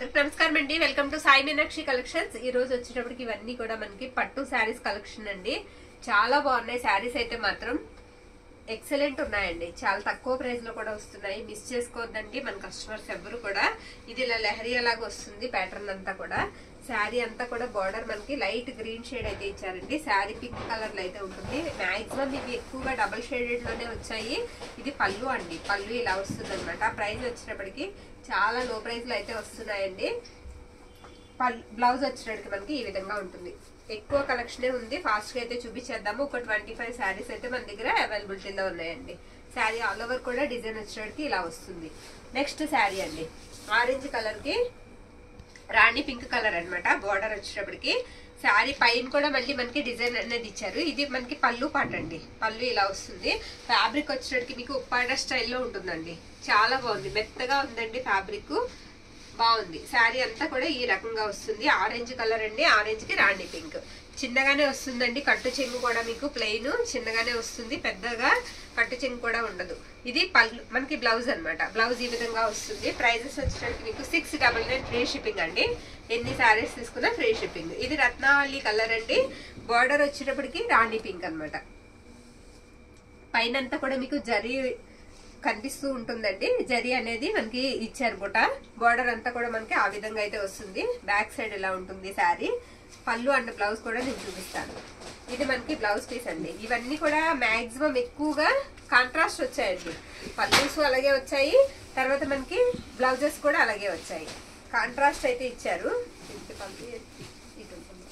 అందరికి నమస్కారం అండి welcome to Sai Meenakshi collections ఈ రోజు వచ్చేటప్పటికి ఇవన్నీ కూడా మనకి పట్టు శారీస్ కలెక్షన్ అండి చాలా బాగున్నాయి శారీస్ అయితే మాత్రం ఎక్సలెంట్ ఉన్నాయండి చాలా తక్కువ ప్రైస్ లో కూడా వస్తున్నాయి మిస్ చేసుకోవద్దండి మన కస్టమర్స్ ఎవరు కూడా ఇది ఇలా లెహరియా లాగా వస్తుంది ప్యాటర్న్ అంతా కూడా శారీ అంతా కూడా బార్డర్ మనకి లైట్ గ్రీన్ షేడ్ అయితే ఇచ్చారండి శారీ పింక్ కలర్ లో అయితే ఉంటుంది మాక్సిమం ఇవి ఎక్కువగా డబల్ షేడెడ్ లోనే వచ్చాయి ఇది పళ్ళు అండి పళ్ళు ఇలా వస్తుంది అనమాట ప్రైస్ వచ్చినప్పటికి చాలా లో ప్రైస్ లో అయితే వస్తున్నాయండి బ్లౌజ్ వచ్చేటప్పటికి మనకి ఈ విధంగా ఉంటుంది ఎక్కువ కలెక్షనే ఉంది ఫాస్ట్ గా అయితే చూపించేద్దాము ఒక ట్వంటీ ఫైవ్ శారీస్ అయితే మన దగ్గర అవైలబిలిటీలో ఉన్నాయండి శారీ ఆల్ ఓవర్ కూడా డిజైన్ వచ్చేటప్పటికి ఇలా వస్తుంది నెక్స్ట్ శారీ అండి ఆరెంజ్ కలర్ కి రాణి పింక్ కలర్ అన్నమాట బార్డర్ వచ్చేటప్పటికి శారీ పైన కూడా మళ్ళీ మనకి డిజైన్ అనేది ఇచ్చారు ఇది మనకి పళ్ళు పాట అండి పళ్ళు ఇలా వస్తుంది ఫ్యాబ్రిక్ వచ్చేటప్పటికి మీకు ఉప్పాడ స్టైల్లో ఉంటుందండి చాలా బాగుంది మెత్తగా ఉందండి ఫ్యాబ్రిక్ బాగుంది శారీ అంతా కూడా ఈ రకంగా వస్తుంది ఆరెంజ్ కలర్ అండి ఆరెంజ్ కి రాణి పింక్ చిన్నగానే వస్తుందండి కట్టు చెంగు కూడా మీకు ప్లెయిన్ చిన్నగానే వస్తుంది పెద్దగా కట్టు చెంగు కూడా ఉండదు ఇది పళ్ళు మనకి బ్లౌజ్ అన్నమాట బ్లౌజ్ ఈ విధంగా వస్తుంది ప్రైజెస్ వచ్చేసరికి మీకు six double nine free shipping అండి ఎన్ని శారీస్ తీసుకున్నా ఫ్రీ షిప్పింగ్ ఇది రత్నావళి కలర్ అండి బార్డర్ వచ్చేటప్పటికి రాణి పింక్ అన్నమాట పైన అంతా కూడా మీకు జరీ కనిపిస్తూ ఉంటుందండి జరీ అనేది మనకి ఇచ్చారు బుట బార్డర్ అంతా కూడా మనకి ఆ విధంగా అయితే వస్తుంది బ్యాక్ సైడ్ ఇలా ఉంటుంది శారీ పళ్ళు అండ్ బ్లౌజ్ కూడా నేను చూపిస్తాను ఇది మనకి బ్లౌజ్ పీస్ అండి ఇవన్నీ కూడా మాక్సిమం ఎక్కువగా కాంట్రాస్ట్ వచ్చాయండి పల్లూస్ అలాగే వచ్చాయి తర్వాత మనకి బ్లౌజెస్ కూడా అలాగే వచ్చాయి కాంట్రాస్ట్ అయితే ఇచ్చారు ఇది పంపి ఇటు ఉంటుంది.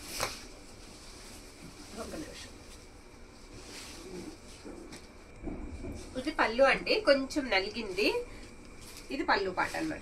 ఒక్క నిమిషం ఇది పళ్ళు అండి కొంచెం నలిగింది ఇది పళ్ళు పాట అన్నమాట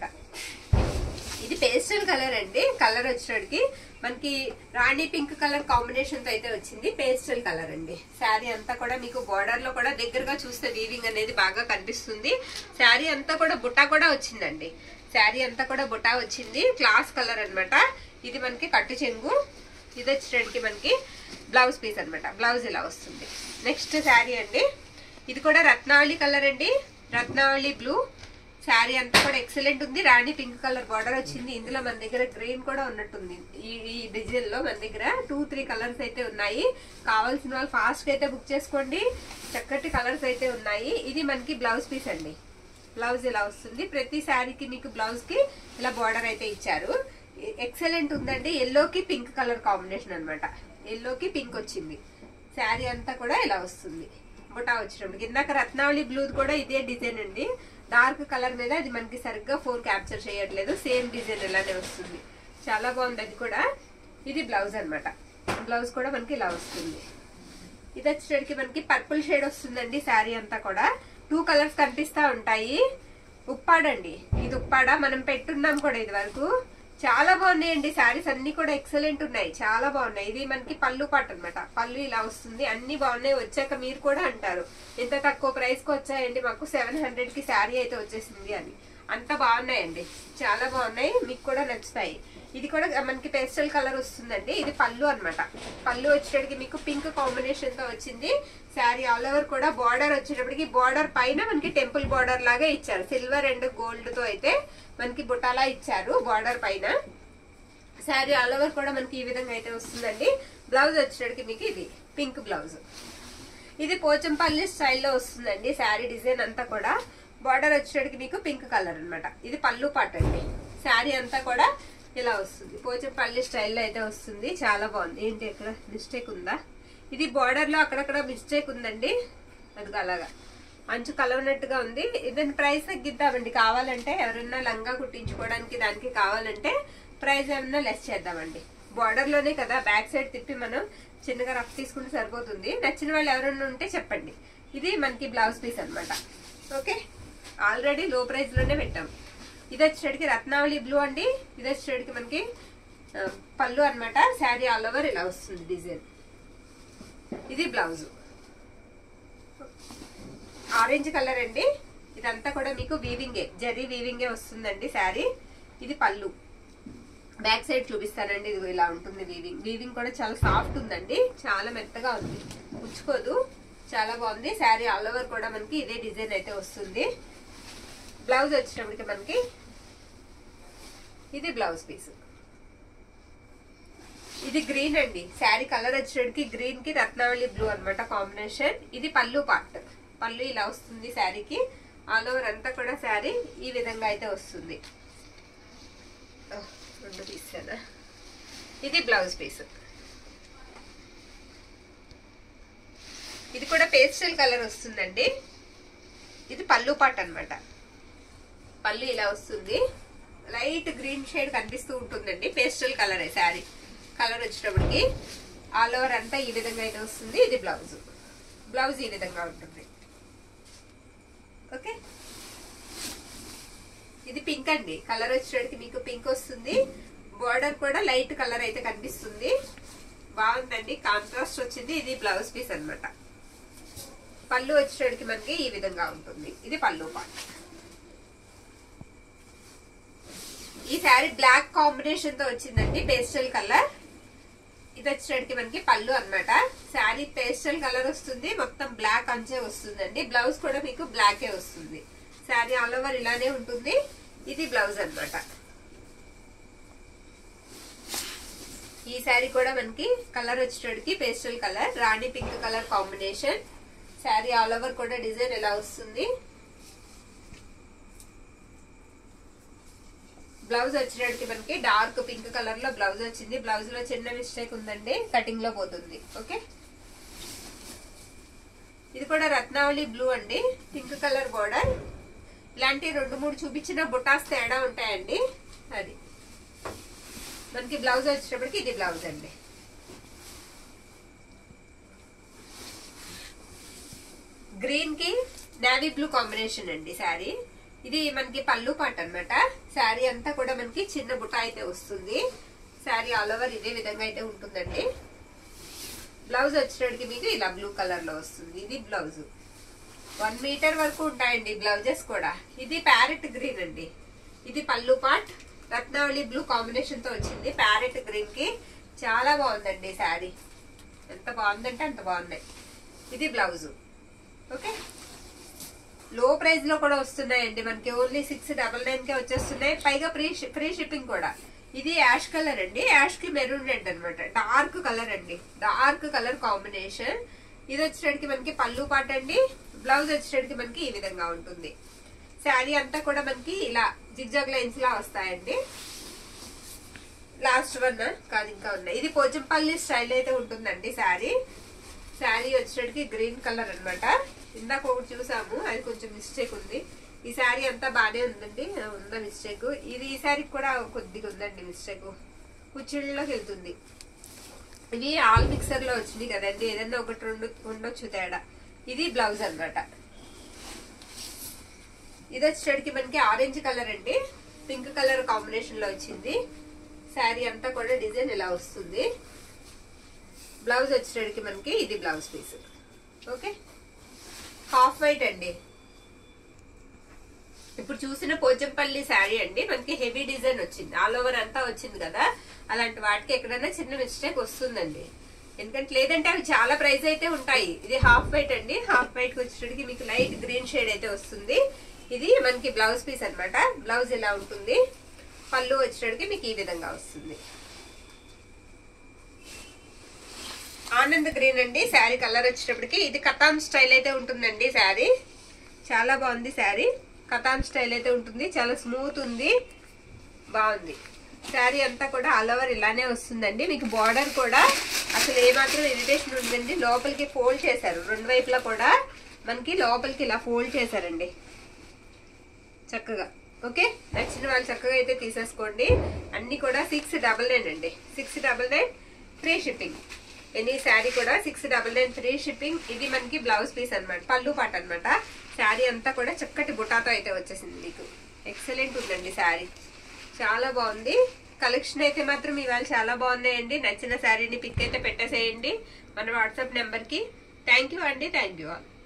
ఇది పేస్టల్ కలర్ అండి కలర్ వచ్చేటికి మనకి రాణి పింక్ కలర్ కాంబినేషన్ తో అయితే వచ్చింది పేస్టల్ కలర్ అండి శారీ అంతా కూడా మీకు బార్డర్ లో కూడా దగ్గరగా చూస్తే వీవింగ్ అనేది బాగా కనిపిస్తుంది శారీ అంతా కూడా బుట్ట కూడా వచ్చిందండి శారీ అంతా కూడా బుట్ట వచ్చింది క్లాస్ కలర్ అన్నమాట ఇది మనకి కట్టు చెంగు ఇది వచ్చేటికి మనకి బ్లౌజ్ పీస్ అన్నమాట బ్లౌజ్ ఇలా వస్తుంది నెక్స్ట్ శారీ అండి ఇది కూడా రత్నావళి కలర్ అండి రత్నావళి బ్లూ శారీ అంతా కూడా ఎక్సలెంట్ ఉంది రాణి పింక్ కలర్ బార్డర్ వచ్చింది ఇందులో మన దగ్గర గ్రీన్ కూడా ఉన్నట్టుంది ఈ ఈ డిజైన్ లో మన దగ్గర టూ త్రీ కలర్స్ అయితే ఉన్నాయి కావాల్సిన వాళ్ళు ఫాస్ట్ అయితే బుక్ చేసుకోండి చక్కటి కలర్స్ అయితే ఉన్నాయి ఇది మనకి బ్లౌజ్ పీస్ అండి బ్లౌజ్ ఇలా వస్తుంది ప్రతి శారీకి మీకు బ్లౌజ్ కి ఇలా బార్డర్ అయితే ఇచ్చారు ఎక్సలెంట్ ఉందండి ఎల్లోకి పింక్ కలర్ కాంబినేషన్ అన్నమాట ఎల్లోకి పింక్ వచ్చింది శారీ అంతా కూడా ఇలా వస్తుంది బుటా వచ్చినప్పుడు ఇందాక రత్నావళి బ్లూ కూడా ఇదే డిజైన్ అండి డార్క్ కలర్ మీద అది మనకి సరిగ్గా ఫోన్ క్యాప్చర్ చేయట్లేదు సేమ్ డిజైన్ ఇలానే వస్తుంది చాలా బాగుంది అది కూడా ఇది బ్లౌజ్ అన్నమాట బ్లౌజ్ కూడా మనకి ఇలా వస్తుంది ఇది వచ్చేటికి మనకి పర్పుల్ షేడ్ వస్తుందండి శారీ అంతా కూడా టూ కలర్స్ కనిపిస్తా ఉంటాయి ఉప్పాడండి ఇది ఉప్పాడ మనం పెట్టున్నాం కూడా ఇది వరకు చాలా బాగున్నాయండి శారీస్ అన్ని కూడా ఎక్సలెంట్ ఉన్నాయి చాలా బాగున్నాయి ఇది మనకి పళ్ళు పాట అనమాట పళ్ళు ఇలా వస్తుంది అన్ని బాగున్నాయి వచ్చాక మీరు కూడా అంటారు ఇంత తక్కువ ప్రైస్ కి వచ్చాయండి మాకు సెవెన్ హండ్రెడ్ కి శారీ అయితే వచ్చేసింది అని అంత బాగున్నాయండి చాలా బాగున్నాయి మీకు కూడా నచ్చుతాయి ఇది కూడా మనకి పేస్టల్ కలర్ వస్తుందండి ఇది పళ్ళు అన్నమాట పళ్ళు వచ్చేటప్పటికి మీకు పింక్ కాంబినేషన్ తో వచ్చింది శారీ ఆల్ ఓవర్ కూడా బార్డర్ వచ్చేటప్పటికి బార్డర్ పైన మనకి టెంపుల్ బార్డర్ లాగా ఇచ్చారు సిల్వర్ అండ్ గోల్డ్ తో అయితే మనకి బుటాలా ఇచ్చారు బార్డర్ పైన శారీ ఆల్ ఓవర్ కూడా మనకి ఈ విధంగా అయితే వస్తుందండి బ్లౌజ్ వచ్చేటప్పటికి మీకు ఇది పింక్ బ్లౌజ్ ఇది పోచంపల్లి స్టైల్లో వస్తుందండి శారీ డిజైన్ అంతా కూడా బార్డర్ వచ్చేటప్పటికి మీకు పింక్ కలర్ అన్నమాట ఇది పళ్ళు పాట అండి శారీ అంతా కూడా ఇలా వస్తుంది పోచంపల్లి స్టైల్లో అయితే వస్తుంది చాలా బాగుంది ఏంటి ఇక్కడ మిస్టేక్ ఉందా ఇది బార్డర్ లో అక్కడక్కడ మిస్టేక్ ఉందండి అది అలాగా అంచు కలవనట్టుగా ఉంది దాని ప్రైస్ తగ్గిద్దామండి కావాలంటే ఎవరైనా లంగా కుట్టించుకోవడానికి దానికి కావాలంటే ప్రైస్ ఏమన్నా లెస్ చేద్దామండి బార్డర్ లోనే కదా బ్యాక్ సైడ్ తిప్పి మనం చిన్నగా రఫ్ తీసుకుంటే సరిపోతుంది నచ్చిన వాళ్ళు ఎవరైనా ఉంటే చెప్పండి ఇది మనకి బ్లౌజ్ పీస్ అన్నమాట ఓకే ఆల్రెడీ లో ప్రైస్ లోనే పెట్టాం ఇది వచ్చేటికి రత్నావళి బ్లూ అండి ఇది వచ్చేటికి మనకి ఆ, పళ్ళు అన్నమాట శారీ ఆల్ ఓవర్ ఇలా వస్తుంది డిజైన్ ఇది బ్లౌజ్ ఆరెంజ్ కలర్ అండి ఇదంతా కూడా మీకు వీవింగే జరీ వీవింగే వస్తుందండి శారీ ఇది పళ్ళు బ్యాక్ సైడ్ చూపిస్తానండి ఇది ఇలా ఉంటుంది వీవింగ్ వీవింగ్ కూడా చాలా సాఫ్ట్ ఉందండి చాలా మెత్తగా ఉంది పుచ్చుకోదు చాలా బాగుంది శారీ ఆల్ ఓవర్ కూడా మనకి ఇదే డిజైన్ అయితే వస్తుంది బ్లౌజ్ వచ్చేటప్పటికి మనకి ఇది బ్లౌజ్ పీస్ ఇది గ్రీన్ అండి శారీ కలర్ వచ్చేటికి గ్రీన్ కి రత్నావళి బ్లూ అన్నమాట కాంబినేషన్ ఇది పళ్ళు పార్ట్ పళ్ళు ఇలా వస్తుంది శారీకి ఆల్ ఓవర్ అంతా కూడా శారీ ఈ విధంగా అయితే వస్తుంది ఆ, రెండు తీసానా ఇది బ్లౌజ్ పీస్ ఇది కూడా పేస్టల్ కలర్ వస్తుందండి ఇది పళ్ళు పాట్ అన్నమాట పళ్ళు ఇలా వస్తుంది లైట్ గ్రీన్ షేడ్ కనిపిస్తూ ఉంటుందండి పేస్టల్ కలర్ శారీ కలర్ వచ్చేటప్పటికి ఆల్ ఓవర్ అంతా ఈ విధంగా అయితే వస్తుంది ఇది బ్లౌజ్ బ్లౌజ్ ఈ విధంగా ఉంటుంది ఓకే ఇది పింక్ అండి కలర్ వచ్చేటప్పటికి మీకు పింక్ వస్తుంది బోర్డర్ కూడా లైట్ కలర్ అయితే కనిపిస్తుంది బాగుందండి కాంట్రాస్ట్ వచ్చింది ఇది బ్లౌజ్ పీస్ అన్నమాట పళ్ళు వచ్చేటప్పటికి మనకి ఈ విధంగా ఉంటుంది ఇది పళ్ళు పార్ట్ ఈ శారీ బ్లాక్ కాంబినేషన్ తో వచ్చిందండి పేస్టల్ కలర్ ఇది వచ్చేటప్పటికి మనకి పళ్ళు అన్నమాట శారీ పేస్టల్ కలర్ వస్తుంది మొత్తం బ్లాక్ అంచే వస్తుందండి బ్లౌజ్ కూడా మీకు బ్లాకే వస్తుంది శారీ ఆల్ ఓవర్ ఇలానే ఉంటుంది ఇది బ్లౌజ్ అన్నమాట ఈ శారీ కూడా మనకి కలర్ వచ్చేటప్పటికి pastel colour rani pink colour combination sari all over కూడా డిజైన్ ఎలా వస్తుంది బ్లౌజ్ వచ్చేటప్పటికి మనకి డార్క్ పింక్ కలర్ లో బ్లౌజ్ వచ్చింది బ్లౌజ్ లో చిన్న మిస్టేక్ ఉందండి కటింగ్ లో పోతుంది ఓకే ఇది కూడా రత్నావళి బ్లూ అండి పింక్ కలర్ బోర్డర్ ఇలాంటి రెండు మూడు చూపించిన బుటాస్ తేడా ఉంటాయండి అది మనకి బ్లౌజ్ వచ్చేటప్పటికి ఇది బ్లౌజ్ అండి గ్రీన్ కి నావీ బ్లూ కాంబినేషన్ అండి శారీ ఇది మనకి పళ్ళు పాట అన్నమాట శారీ అంతా కూడా మనకి చిన్న బుట్ట అయితే వస్తుంది శారీ ఆల్ ఓవర్ ఇదే విధంగా అయితే ఉంటుందండి బ్లౌజ్ వచ్చేటప్పటికి మీకు ఇలా బ్లూ కలర్ లో వస్తుంది ఇది బ్లౌజ్ వన్ మీటర్ వరకు ఉంటాయండి బ్లౌజెస్ కూడా ఇది ప్యారెట్ గ్రీన్ అండి ఇది పళ్ళు పాట్ రత్నావళి బ్లూ కాంబినేషన్ తో వచ్చింది ప్యారెట్ గ్రీన్ కి చాలా బాగుందండి శారీ ఎంత బాగుందంటే అంత బాగున్నాయి ఇది బ్లౌజ్ ఓకే లో ప్రైస్ లో కూడా వస్తున్నాయండి మనకి ఓన్లీ సిక్స్ డబల్ నైన్ కే వచ్చేస్తున్నాయి పైగా ఫ్రీ ఫ్రీ షిప్పింగ్ కూడా ఇది యాష్ కలర్ అండి యాష్ కి మెరూన్ రెడ్ అనమాట డార్క్ కలర్ అండి డార్క్ కలర్ కాంబినేషన్ ఇది వచ్చేటడికి మనకి పళ్ళు పాట అండి బ్లౌజ్ వచ్చేటడికి మనకి ఈ విధంగా ఉంటుంది శారీ అంతా కూడా మనకి ఇలా జిగ్జాగ్ లైన్స్ లా వస్తాయండి లాస్ట్ వన్ కాదు ఇంకా ఉన్నాయి ఇది పోచంపల్లి స్టైల్ అయితే ఉంటుందండి శారీ శారీ వచ్చేటికి గ్రీన్ కలర్ అన్నమాట ఇందాక ఒకటి చూసాము అది కొంచెం మిస్టేక్ ఉంది ఈ శారీ అంతా బాగానే ఉందండి ఉందా మిస్టేక్ ఇది ఈ శారీకి కూడా కొద్దిగా ఉందండి మిస్టేక్ కుచ్చిళ్ళలోకి వెళ్తుంది ఇవి ఆల్ మిక్సర్ లో వచ్చింది కదండి ఏదైనా ఒకటి రెండు ఉండొచ్చు తేడా ఇది బ్లౌజ్ అన్నమాట ఇది వచ్చేటికి మనకి ఆరెంజ్ కలర్ అండి పింక్ కలర్ కాంబినేషన్ లో వచ్చింది శారీ అంతా కూడా డిజైన్ ఇలా వస్తుంది బ్లౌజ్ వచ్చేటికి మనకి ఇది blouse piece okay half white అండి ఇప్పుడు చూసిన పోచంపల్లి శారీ అండి మనకి హెవీ డిజైన్ వచ్చింది ఆల్ ఓవర్ అంతా వచ్చింది కదా అలాంటి వాటికి ఎక్కడైనా చిన్న మిస్టేక్ వస్తుందండి ఎందుకంటే లేదంటే అవి చాలా ప్రైస్ అయితే ఉంటాయి ఇది హాఫ్ వైట్ అండి హాఫ్ వైట్ కి వచ్చేటికి మీకు లైట్ గ్రీన్ షేడ్ అయితే వస్తుంది ఇది మనకి బ్లౌజ్ పీస్ అన్నమాట బ్లౌజ్ ఇలా ఉంటుంది పళ్ళు వచ్చేటికి మీకు ఈ విధంగా వస్తుంది ఆనంద్ గ్రీన్ అండి శారీ కలర్ వచ్చేటప్పటికి ఇది కథాన్ స్టైల్ అయితే ఉంటుందండి శారీ చాలా బాగుంది శారీ కథాన్ స్టైల్ అయితే ఉంటుంది చాలా స్మూత్ ఉంది బాగుంది శారీ అంతా కూడా ఆల్ ఓవర్ ఇలానే వస్తుందండి మీకు బార్డర్ కూడా అసలు ఏమాత్రం ఇరిటేషన్ ఉందండి లోపలికి ఫోల్డ్ చేశారు రెండు వైపులా కూడా మనకి లోపలికి ఇలా ఫోల్డ్ చేశారండి చక్కగా ఓకే నచ్చిన వాళ్ళు చక్కగా అయితే తీసేసుకోండి అన్ని కూడా సిక్స్ డబల్ నైన్ అండి six double nine free shipping any sari కూడా six double nine free shipping ఇది మనకి బ్లౌజ్ పీస్ అన్నమాట పళ్ళు పాట అన్నమాట శారీ అంతా కూడా చక్కటి బుటాతో అయితే వచ్చేసింది మీకు ఎక్సలెంట్ ఉందండి శారీ చాలా బాగుంది కలెక్షన్ అయితే మాత్రం ఇవాళ చాలా బాగున్నాయండి నచ్చిన శారీని పిక్ అయితే పెట్టేసేయండి మన వాట్సాప్ నెంబర్కి థ్యాంక్ యూ అండి థ్యాంక్ యూ ఆల్